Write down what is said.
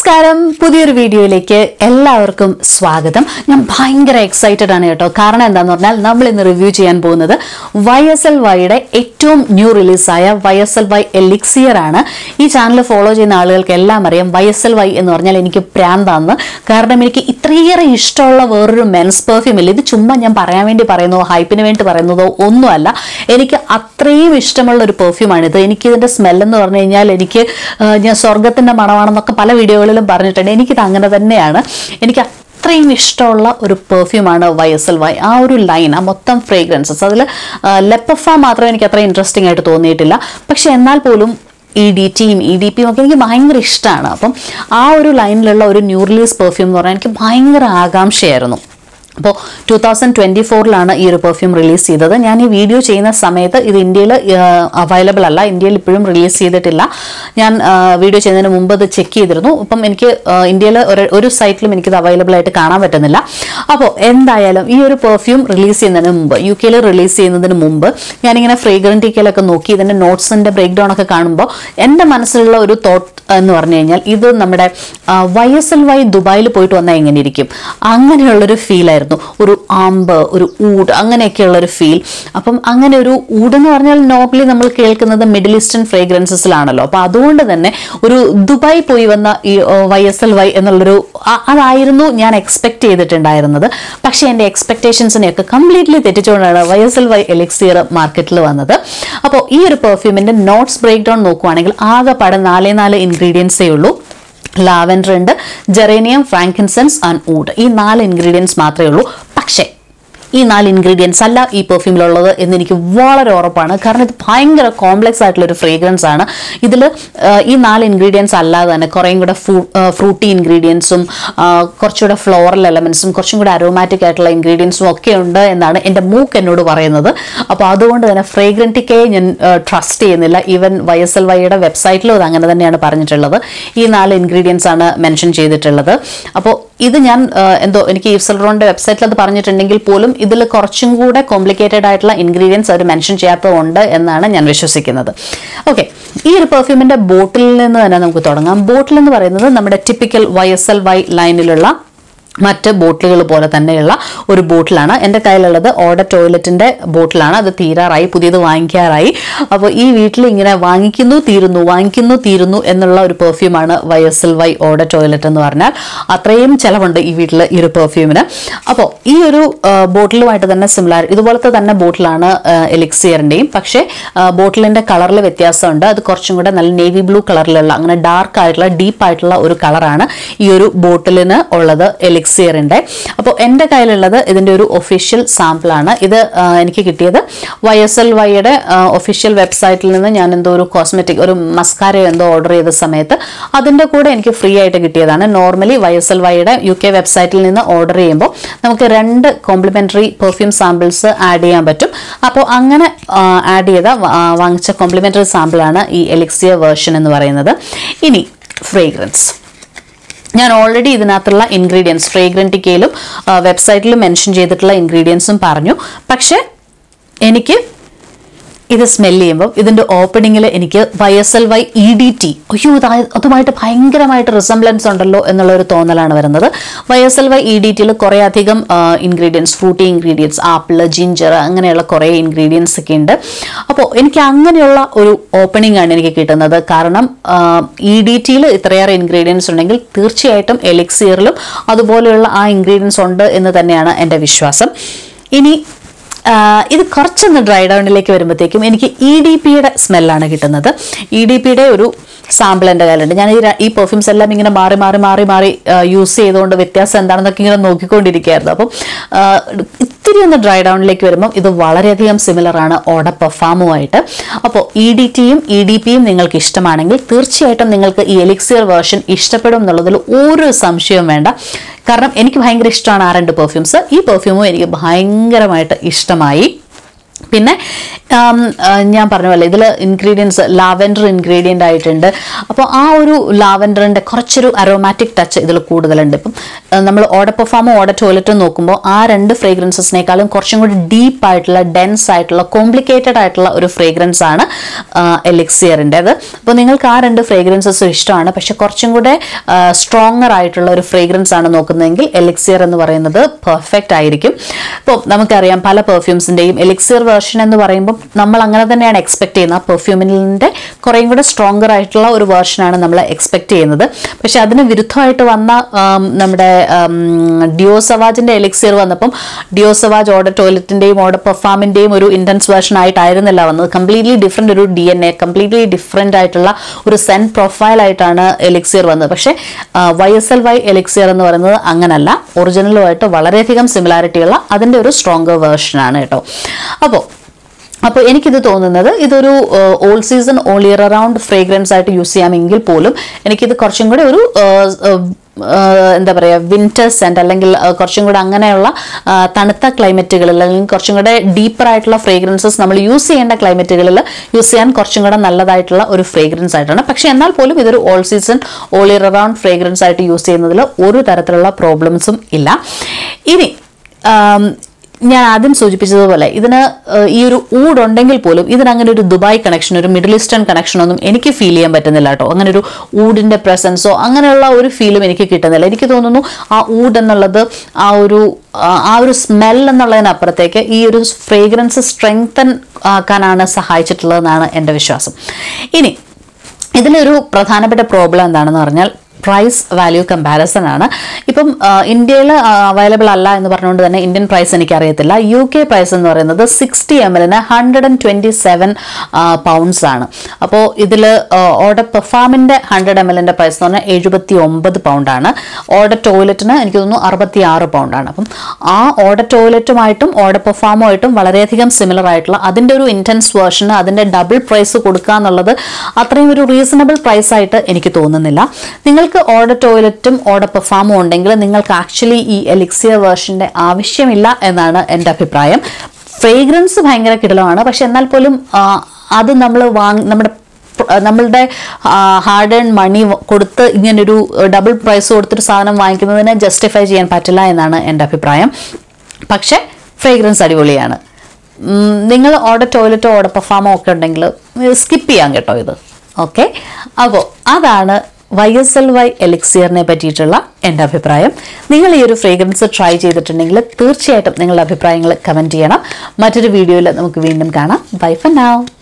നമസ്കാരം പുതിയൊരു വീഡിയോയിലേക്ക് എല്ലാവർക്കും സ്വാഗതം ഞാൻ ഭയങ്കര എക്സൈറ്റഡ് ആണ് കേട്ടോ കാരണം എന്താന്ന് പറഞ്ഞാൽ നമ്മൾ ഇന്ന് റിവ്യൂ ചെയ്യാൻ പോകുന്നത് വൈ എസ് എൽ വൈയുടെ ഏറ്റവും ന്യൂ റിലീസായ Y S L Y elixir ആണ് ഈ ചാനൽ ഫോളോ ചെയ്യുന്ന ആളുകൾക്ക് എല്ലാം അറിയാം വൈ എസ് എൽ വൈ എന്ന് പറഞ്ഞാൽ എനിക്ക് പ്രാന്താന്ന് കാരണം എനിക്ക് ഇത്രയേറെ ഇഷ്ടമുള്ള വേറൊരു മെൻസ് പെർഫ്യൂം ഇല്ല ഇത് ചുമ്മാ ഞാൻ പറയാൻ വേണ്ടി പറയുന്നതോ ഹൈപ്പിന് വേണ്ടി പറയുന്നതോ ഒന്നുമല്ല എനിക്ക് അത്രയും ഇഷ്ടമുള്ള ഒരു പെർഫ്യൂമാണിത് എനിക്ക് ഇതിന്റെ സ്മെല്ലെന്ന് പറഞ്ഞു കഴിഞ്ഞാൽ എനിക്ക് ആ, ഞാൻ സ്വർഗത്തിന്റെ മണമാണെന്നൊക്കെ പല വീഡിയോകളിലും പറഞ്ഞിട്ടുണ്ട് എനിക്കിത് അങ്ങനെ തന്നെയാണ് എനിക്ക് അത്രയും ഇഷ്ടമുള്ള ഒരു പെർഫ്യൂമാണ് വൈ എസ് എൽ വൈ ആ ഒരു ലൈൻ ആ മൊത്തം ഫ്രേഗ്രൻസസ് അതിൽ ലെപ്പഫ മാത്രം എനിക്ക് അത്ര ഇൻട്രസ്റ്റിംഗ് ആയിട്ട് തോന്നിയിട്ടില്ല പക്ഷെ എന്നാൽ പോലും ഇ ഡി ടിയും ഇ ഡി പിയും ഒക്കെ എനിക്ക് ഭയങ്കര ഇഷ്ടമാണ് അപ്പം ആ ഒരു ലൈനിലുള്ള ഒരു ന്യൂ റിലീസ് പെർഫ്യൂം എന്ന് പറഞ്ഞാൽ എനിക്ക് ഭയങ്കര ആകാംക്ഷയായിരുന്നു അപ്പോൾ ടൂ തൗസൻഡ് ട്വൻറ്റി ഫോറിലാണ് ഈ ഒരു പെർഫ്യൂം റിലീസ് ചെയ്തത് ഞാൻ ഈ വീഡിയോ ചെയ്യുന്ന സമയത്ത് ഇത് ഇന്ത്യയിൽ അവൈലബിൾ അല്ല ഇന്ത്യയിൽ ഇപ്പോഴും റിലീസ് ചെയ്തിട്ടില്ല ഞാൻ വീഡിയോ ചെയ്യുന്നതിന് മുമ്പ് ഇത് ചെക്ക് ചെയ്തിരുന്നു അപ്പം എനിക്ക് ഇന്ത്യയിൽ ഒരു ഒരു സൈറ്റിലും എനിക്കിത് അവൈലബിൾ ആയിട്ട് കാണാൻ പറ്റുന്നില്ല അപ്പോൾ എന്തായാലും ഈ ഒരു പെർഫ്യൂം റിലീസ് ചെയ്യുന്നതിന് മുമ്പ് യു കെയിൽ റിലീസ് ചെയ്യുന്നതിന് മുമ്പ് ഞാനിങ്ങനെ ഫ്രേഗ്രൻറ്റിക്കലൊക്കെ നോക്കി ഇതിൻ്റെ നോട്ട്സിൻ്റെ ബ്രേക്ക് ഡൗൺ ഒക്കെ കാണുമ്പോൾ എൻ്റെ മനസ്സിലുള്ള ഒരു തോട്ട് എന്ന് പറഞ്ഞു കഴിഞ്ഞാൽ ഇത് നമ്മുടെ വൈ എസ് എൽ വൈ ദുബായിൽ പോയിട്ട് വന്നാൽ എങ്ങനെ ഇരിക്കും അങ്ങനെയുള്ളൊരു ഫീലായിരുന്നു ഒരു ആമ്പ് ഒരു ഊട് അങ്ങനെയൊക്കെയുള്ള ഒരു ഫീൽ അപ്പം അങ്ങനെ ഒരു ഊട് എന്ന് പറഞ്ഞാൽ നോർമലി നമ്മൾ കേൾക്കുന്നത് മിഡിൽ ഈസ്റ്റേൺ ഫ്രേഗ്രൻസസിലാണല്ലോ അപ്പോൾ അതുകൊണ്ട് തന്നെ ഒരു ദുബായ് പോയി വന്ന ഈ വൈ എസ് എൽ വൈ എന്നുള്ളൊരു അ- അതായിരുന്നു ഞാൻ എക്സ്പെക്ട് ചെയ്തിട്ടുണ്ടായിരുന്നത് പക്ഷേ എൻ്റെ എക്സ്പെക്ടേഷൻസിനെയൊക്കെ കംപ്ലീറ്റ്ലി തെറ്റിച്ചുകൊണ്ടാണ് Y S L Y elixir മാർക്കറ്റിൽ വന്നത് അപ്പോൾ ഈ ഒരു പെർഫ്യൂമിൻ്റെ നോട്ട്സ് ബ്രേക്ക് ഡൗൺ നോക്കുവാണെങ്കിൽ ആകെ പാടെ നാലേ നാല് ഇൻഗ്രീഡിയൻസേ ഉള്ളൂ ലാവൻഡർ ഉണ്ട് ജെറേനിയം ഫ്രാങ്കിൻസൻസ് ആൻഡ് ഊഡ് ഈ നാല് ഇൻഗ്രീഡിയൻസ് മാത്രമേ ഉള്ളൂ പക്ഷേ ഈ നാല് ഇൻഗ്രീഡിയൻസ് അല്ല ഈ പെർഫ്യൂമിലുള്ളത് എന്ന് എനിക്ക് വളരെ ഉറപ്പാണ് കാരണം ഇത് ഭയങ്കര കോംപ്ലക്സ് ആയിട്ടുള്ള ഒരു ഫ്രേഗ്രൻസ് ആണ് ഇതിൽ ഈ നാല് ഇൻഗ്രീഡിയൻസ് അല്ലാതെ തന്നെ കുറേയും കൂടെ ഫ്രൂട്ടി ഇൻഗ്രീഡിയൻസും കുറച്ചുകൂടെ ഫ്ലോറൽ എലമെന്റ്സും കുറച്ചും കൂടെ അരോമാറ്റിക് ആയിട്ടുള്ള ഇൻഗ്രീഡിയൻസും ഒക്കെ ഉണ്ട് എന്നാണ് എൻ്റെ മൂക്ക് എന്നോട് പറയുന്നത് അപ്പോൾ അതുകൊണ്ട് തന്നെ ഫ്രേഗ്രൻറ്റിക്കേ ഞാൻ ട്രസ്റ്റ് ചെയ്യുന്നില്ല ഈവൻ വൈ എസ് എൽ വൈയുടെ വെബ്സൈറ്റിലും അത് അങ്ങനെ തന്നെയാണ് പറഞ്ഞിട്ടുള്ളത് ഈ നാല് ഇൻഗ്രീഡിയൻസ് ആണ് മെൻഷൻ ചെയ്തിട്ടുള്ളത് അപ്പോൾ ഇത് ഞാൻ ആ, എന്തോ എനിക്ക് ഈവ്സൽറോണിന്റെ വെബ്സൈറ്റിൽ അത് പറഞ്ഞിട്ടുണ്ടെങ്കിൽ പോലും ഇതിൽ കുറച്ചും കൂടെ കോംപ്ലിക്കേറ്റഡ് ആയിട്ടുള്ള ഇൻഗ്രീഡിയൻസ് അവർ മെൻഷൻ ചെയ്യാത്തതുണ്ട് എന്നാണ് ഞാൻ വിശ്വസിക്കുന്നത് ഓക്കെ ഈ ഒരു പെർഫ്യൂമിന്റെ ബോട്ടിലിൽ നിന്ന് തന്നെ നമുക്ക് തുടങ്ങാം ബോട്ടിൽ എന്ന് പറയുന്നത് നമ്മുടെ typical Y S L Y ലൈനിലുള്ള മറ്റ് ബോട്ടിലുകൾ പോലെ തന്നെയുള്ള ഒരു ബോട്ടിലാണ് എൻ്റെ കയ്യിലുള്ളത് ഓർഡർ ടോയ്ലറ്റിൻ്റെ ബോട്ടിലാണ് അത് തീരാറായി പുതിയത് വാങ്ങിക്കാറായി അപ്പോൾ ഈ വീട്ടിൽ ഇങ്ങനെ വാങ്ങിക്കുന്നു തീരുന്നു വാങ്ങിക്കുന്നു തീരുന്നു എന്നുള്ള ഒരു പെർഫ്യൂമാണ് Y S L Y order toilet എന്ന് പറഞ്ഞാൽ അത്രയും ചിലവുണ്ട് ഈ വീട്ടിൽ ഈ ഒരു പെർഫ്യൂമിന് അപ്പോൾ ഈ ഒരു ബോട്ടിലുമായിട്ട് തന്നെ സിമിലാർ ഇതുപോലത്തെ തന്നെ ബോട്ടിലാണ് എലിക്സിയറിൻ്റെയും പക്ഷേ ബോട്ടിലിൻ്റെ കളറിൽ വ്യത്യാസമുണ്ട് അത് കുറച്ചും കൂടെ നല്ല നേവി ബ്ലൂ കളറിലുള്ള അങ്ങനെ ഡാർക്ക് ആയിട്ടുള്ള ഡീപ്പ് ആയിട്ടുള്ള ഒരു കളറാണ് ഈ ഒരു ബോട്ടിലിന് ഉള്ളത് എലിക്സിയറിൻ്റെ അപ്പോൾ എൻ്റെ കയ്യിലുള്ളത് ഇതിൻ്റെ ഒരു ഒഫീഷ്യൽ സാമ്പിളാണ് ഇത് ആ, എനിക്ക് കിട്ടിയത് വൈ എസ് എൽ വൈയുടെ ഒഫീഷ്യൽ വെബ്സൈറ്റിൽ നിന്ന് ഞാൻ എന്തോ ഒരു കോസ്മെറ്റിക് ഒരു മസ്കാരയോ എന്തോ ഓർഡർ ചെയ്ത സമയത്ത് അതിൻ്റെ കൂടെ എനിക്ക് ഫ്രീ ആയിട്ട് കിട്ടിയതാണ് നോർമലി വൈ എസ് എൽ വൈയുടെ യു കെ വെബ്സൈറ്റിൽ നിന്ന് ഓർഡർ ചെയ്യുമ്പോൾ നമുക്ക് രണ്ട് കോംപ്ലിമെൻ്ററി പെർഫ്യൂം സാമ്പിൾസ് ആഡ് ചെയ്യാൻ പറ്റും അപ്പോൾ അങ്ങനെ ആഡ് ചെയ്ത വ- ആ, വാങ്ങിച്ച കോംപ്ലിമെൻ്ററി സാമ്പിളാണ് ഈ എലിക്സിയ വേർഷൻ എന്ന് പറയുന്നത് ഇനി ഫ്രേഗ്രൻസ് ഞാൻ ഓൾറെഡി ഇതിനകത്തുള്ള ഇൻഗ്രീഡിയൻസ് ഫ്രേഗ്രൻറ്റിക്കയിലും വെബ്സൈറ്റിലും മെൻഷൻ ചെയ്തിട്ടുള്ള ഇൻഗ്രീഡിയൻസും പറഞ്ഞു പക്ഷേ എനിക്ക് ഇത് സ്മെൽ ചെയ്യുമ്പോൾ ഇതിൻ്റെ ഓപ്പണിങ്ങിൽ എനിക്ക് Y S L Y E D T അയ്യോ ഇത് ആ- അതുമായിട്ട് ഭയങ്കരമായിട്ട് റിസംബ്ലൻസ് ഉണ്ടല്ലോ എന്നുള്ള ഒരു തോന്നലാണ് വരുന്നത് Y S L Y E D ടിയിൽ കുറേ അധികം ingredients fruity ingredients apple ginger അങ്ങനെയുള്ള കുറേ ഇൻഗ്രീഡിയൻസ് ഒക്കെ ഉണ്ട് അപ്പോൾ എനിക്ക് അങ്ങനെയുള്ള ഒരു ഓപ്പണിംഗ് ആണ് എനിക്ക് കിട്ടുന്നത് കാരണം ഇ ഡി ടിയിൽ ഇത്രയേറെ ഇൻഗ്രീഡിയൻസ് ഉണ്ടെങ്കിൽ തീർച്ചയായിട്ടും എലിക്സിയറിലും അതുപോലെയുള്ള ആ ഇൻഗ്രീഡിയൻസ് ഉണ്ട് എന്ന് തന്നെയാണ് എൻ്റെ വിശ്വാസം ഇനി ആഹ് ഇത് കുറച്ചൊന്ന് ഡ്രൈ ഡൗണിലേക്ക് വരുമ്പോഴത്തേക്കും എനിക്ക് ഇ ഡി പിയുടെ സ്മെല്ലാണ് കിട്ടുന്നത് ഇ ഡി പിയുടെ ഒരു സാമ്പിൾ എൻ്റെ കയ്യിലുണ്ട് ഞാൻ ഈ ര- ഈ പെർഫ്യൂംസ് എല്ലാം ഇങ്ങനെ മാറി മാറി മാറി മാറി യൂസ് ചെയ്തുകൊണ്ട് വ്യത്യാസം എന്താണെന്നൊക്കെ ഇങ്ങനെ നോക്കിക്കൊണ്ടിരിക്കുകയായിരുന്നു അപ്പം ആഹ് ഇത്തിരി ഒന്ന് ഡ്രൈ ഡൗണിലേക്ക് വരുമ്പം ഇത് വളരെയധികം സിമിലർ ആണ് ഓട പെർഫാമുമായിട്ട് അപ്പോൾ ഇ ഡി ടിയും ഇ ഡി പിയും നിങ്ങൾക്ക് ഇഷ്ടമാണെങ്കിൽ തീർച്ചയായിട്ടും നിങ്ങൾക്ക് ഈ എലിക്സിയർ വേർഷൻ ഇഷ്ടപ്പെടും എന്നുള്ളതിൽ ഒരു സംശയവും വേണ്ട കാരണം എനിക്ക് ഭയങ്കര ഇഷ്ടമാണ് ആ രണ്ട് പെർഫ്യൂംസ് ഈ പെർഫ്യൂമും എനിക്ക് ഭയങ്കരമായിട്ട് ഇഷ്ടമായി പിന്നെ ആം, ആ, ഞാൻ പറഞ്ഞ പോലെ ഇതിൽ ഇൻഗ്രീഡിയൻസ് ലാവൻഡർ ഇൻഗ്രീഡിയൻ്റ് ആയിട്ടുണ്ട് അപ്പോൾ ആ ഒരു ലാവൻഡറിൻ്റെ കുറച്ചൊരു അരോമാറ്റിക് ടച്ച് ഇതിൽ കൂടുതലുണ്ട് ഇപ്പം നമ്മൾ ഓഡ പെർഫോമോ ഓഡ ടോയ്ലറ്റും നോക്കുമ്പോൾ ആ രണ്ട് ഫ്രേഗ്രൻസസിനേക്കാളും കുറച്ചും കൂടി ഡീപ്പ് ആയിട്ടുള്ള ഡെൻസ് ആയിട്ടുള്ള കോംപ്ലിക്കേറ്റഡ് ആയിട്ടുള്ള ഒരു ഫ്രേഗ്രൻസ് ആണ് എലിക്സിയറിൻ്റെത് അപ്പോൾ നിങ്ങൾക്ക് ആ രണ്ട് ഫ്രേഗ്രൻസസും ഇഷ്ടമാണ് പക്ഷെ കുറച്ചും കൂടെ സ്ട്രോങ്ങർ ആയിട്ടുള്ള ഒരു ഫ്രേഗ്രൻസ് ആണ് നോക്കുന്നതെങ്കിൽ എലിക്സിയർ എന്ന് പറയുന്നത് പെർഫെക്റ്റ് ആയിരിക്കും ഇപ്പോൾ നമുക്കറിയാം പല പെർഫ്യൂംസിൻ്റെയും എലിക്സിയർ വേർഷൻ എന്ന് പറയുമ്പോൾ നമ്മൾ അങ്ങനെ തന്നെയാണ് എക്സ്പെക്ട് ചെയ്യുന്നത് ആ പെർഫ്യൂമിൻ്റെ കുറേയും കൂടെ സ്ട്രോങ്ങർ ആയിട്ടുള്ള ഒരു വേർഷനാണ് നമ്മൾ എക്സ്പെക്ട് ചെയ്യുന്നത് പക്ഷെ അതിന് വിരുദ്ധമായിട്ട് വന്ന ആം, നമ്മുടെ ഡിയോസവാജിൻ്റെ എലിക്സിയർ വന്നപ്പം ഡിയോസവാജ് ഓർഡർ ടോയ്ലറ്റിൻ്റെയും ഓർഡർ പെർഫാമിൻ്റെയും ഒരു ഇൻറ്റൻസ് വേർഷൻ ആയിട്ടായിരുന്നില്ല വന്നത് കംപ്ലീറ്റ്ലി ഡിഫറെൻ്റ് ഒരു D N A completely different ആയിട്ടുള്ള ഒരു സെൻ പ്രൊഫൈൽ ആയിട്ടാണ് എലിക്സിയർ വന്നത് പക്ഷേ Y S L Y elixir എന്ന് പറയുന്നത് അങ്ങനല്ല ഒറിജിനലുമായിട്ട് വളരെയധികം സിമിലാരിറ്റി ഉള്ള അതിൻ്റെ ഒരു സ്ട്രോങ്ങർ വേർഷനാണ് കേട്ടോ അപ്പോൾ അപ്പോൾ എനിക്കിത് തോന്നുന്നത് ഇതൊരു all season all year around fragrance ആയിട്ട് യൂസ് ചെയ്യാമെങ്കിൽ പോലും എനിക്കിത് കുറച്ചും കൂടെ ഒരു ഏഹ്, ഏഹ്, ഏഹ്, എന്താ പറയുക വിന്റർ സെൻറ്റ് അല്ലെങ്കിൽ ഏഹ്, കുറച്ചും കൂടെ അങ്ങനെയുള്ള ആ, തണുത്ത ക്ലൈമറ്റുകളിൽ അല്ലെങ്കിൽ കുറച്ചും കൂടെ ഡീപ്പർ ആയിട്ടുള്ള ഫ്രേഗ്രൻസസ് നമ്മൾ യൂസ് ചെയ്യേണ്ട ക്ലൈമറ്റുകളിൽ യൂസ് ചെയ്യാൻ കുറച്ചും കൂടെ നല്ലതായിട്ടുള്ള ഒരു ഫ്രേഗ്രൻസ് ആയിട്ടാണ് പക്ഷേ എന്നാൽ പോലും ഇതൊരു all season all year around fragrance ആയിട്ട് യൂസ് ചെയ്യുന്നതിൽ ഒരു തരത്തിലുള്ള പ്രോബ്ലംസും ഇല്ല ഇനി ആം, ഞാൻ ആദ്യം സൂചിപ്പിച്ചതുപോലെ ഇതിന് ഏഹ്, ഈ ഒരു ഊഡ് ഉണ്ടെങ്കിൽ പോലും ഇതിന് അങ്ങനെ ഒരു ദുബായ് കണക്ഷൻ ഒരു മിഡിൽ ഈസ്റ്റേൺ കണക്ഷൻ ഒന്നും എനിക്ക് ഫീൽ ചെയ്യാൻ പറ്റുന്നില്ല കേട്ടോ അങ്ങനെ ഒരു ഊഡിന്റെ പ്രസൻസോ അങ്ങനെയുള്ള ഒരു ഫീലും എനിക്ക് കിട്ടുന്നില്ല എനിക്ക് തോന്നുന്നു ആ ഊഡ് എന്നുള്ളത് ആ ഒരു ആ ആ ഒരു സ്മെൽ എന്നുള്ളതിനപ്പുറത്തേക്ക് ഈ ഒരു ഫ്രേഗ്രൻസ് സ്ട്രെങ്തൻ ആക്കാനാണ് സഹായിച്ചിട്ടുള്ളതെന്നാണ് എൻ്റെ വിശ്വാസം ഇനി ഇതിലൊരു പ്രധാനപ്പെട്ട പ്രോബ്ലം എന്താണെന്ന് പറഞ്ഞാൽ പ്രൈസ് വാല്യൂ കമ്പാരിസൺ ആണ് ഇപ്പം ഇന്ത്യയിൽ അവൈലബിൾ അല്ല എന്ന് പറഞ്ഞുകൊണ്ട് തന്നെ ഇന്ത്യൻ പ്രൈസ് എനിക്കറിയത്തില്ല യു കെ പ്രൈസ് എന്ന് പറയുന്നത് സിക്സ്റ്റി എം എല്ലിന് hundred and twenty seven pounds ആണ് അപ്പോൾ ഇതിൽ ഓർഡർ പെർഫാമിൻ്റെ ഹൺഡ്രഡ് എം എല്ലിൻ്റെ പ്രൈസ് എന്ന് പറഞ്ഞാൽ എഴുപത്തി ഒമ്പത് പൗണ്ടാണ് ഓർഡർ ടോയ്ലറ്റിന് എനിക്ക് തോന്നുന്നു അറുപത്തി ആറ് പൗണ്ടാണ് അപ്പം ആ ഓർഡർ ടോയ്ലറ്റുമായിട്ടും ഓർഡർ പെർഫാമുമായിട്ടും വളരെയധികം സിമിലർ ആയിട്ടുള്ള അതിൻ്റെ ഒരു ഇൻറ്റൻസ് വേർഷന് അതിൻ്റെ ഡബിൾ പ്രൈസ് കൊടുക്കുക എന്നുള്ളത് അത്രയും ഒരു റീസണബിൾ പ്രൈസ് ആയിട്ട് എനിക്ക് തോന്നുന്നില്ല നിങ്ങൾക്ക് ഓർഡർ ടോയ്ലറ്റും ഓർഡർ പെർഫാമും ഉണ്ടെങ്കിൽ നിങ്ങൾക്ക് ആക്ച്വലി ഈ എലിക്സിയർ വേർഷൻ്റെ ആവശ്യമില്ല എന്നാണ് എൻ്റെ അഭിപ്രായം ഫ്രേഗ്രൻസ് ഭയങ്കര കിടലമാണ് പക്ഷെ എന്നാൽ പോലും ആ, അത് നമ്മൾ വാങ് നമ്മുടെ പ്ര- നമ്മളുടെ ഹാർഡ് ഏൺ മണി കൊടുത്ത് ഇങ്ങനൊരു ഡബിൾ പ്രൈസ് കൊടുത്തൊരു സാധനം വാങ്ങിക്കുന്നതിനെ ജസ്റ്റിഫൈ ചെയ്യാൻ പറ്റില്ല എന്നാണ് എൻ്റെ അഭിപ്രായം പക്ഷേ ഫ്രേഗ്രൻസ് അടിപൊളിയാണ് ഉം, നിങ്ങൾ ഓർഡർ ടോയ്ലറ്റോ ഓർഡർ പെർഫാമോ ഒക്കെ ഉണ്ടെങ്കിൽ സ്കിപ്പ് ചെയ്യാം കേട്ടോ ഇത് ഓക്കെ അപ്പോൾ അതാണ് വൈ എസ് എൽ വൈ എലിക്സിയറിനെ പറ്റിയിട്ടുള്ള എൻ്റെ അഭിപ്രായം നിങ്ങൾ ഈ ഒരു ഫ്രേഗ്രൻസ് ട്രൈ ചെയ്തിട്ടുണ്ടെങ്കിൽ തീർച്ചയായിട്ടും നിങ്ങളുടെ അഭിപ്രായങ്ങൾ കമൻറ്റ് ചെയ്യണം മറ്റൊരു വീഡിയോയിൽ നമുക്ക് വീണ്ടും കാണാം ബൈ ഫർ നാവ്